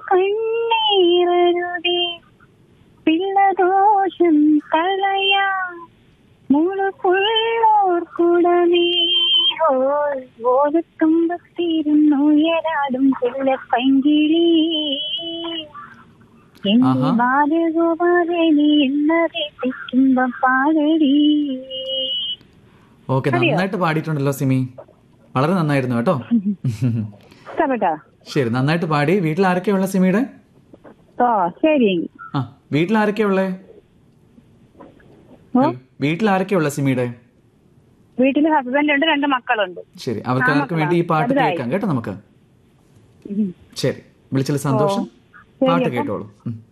കണ്ണീരരുതേ പിള്ളദോഷം കളയാ മുഴുക്കുള്ളോർ കുടമേ ഓലത്തുമ്പത്തിരുന്നുയരാടും പിള്ള പൈങ്കിളി ആഹാ. ബാലഗോപാലി എന്നതെ തെറ്റുമ്പ പാടടി okay നന്നായിട്ട് പാടിയിട്ടുണ്ടല്ലോ സിമി വളരെ നന്നായിരുന്നു കേട്ടോ ഇഷ്ടപ്പെട്ടോ ശരി നന്നായിട്ട് പാടി വീട്ടിൽ ആരൊക്കെയുള്ള സിമിയുടെ ഓ ശരി ആ വീട്ടിൽ ആരൊക്കെയുള്ളേ ഓ? വീട്ടിൽ ആരൊക്കെയുള്ള സിമിയുടെ വീട്ടില് ഹസ്ബൻഡ് ഉണ്ട് രണ്ട് മക്കളുണ്ട് ശരി അവർക്ക് ആർക്കും വേണ്ടി ഈ പാട്ട് വലുതായി. കേൾക്കാം കേട്ടോ നമുക്ക് ഉം. ശരി വിളിച്ചതിൽ സന്തോഷം ശരി, പാട്ട് അപ്പം. കേട്ടോളൂ ഉം.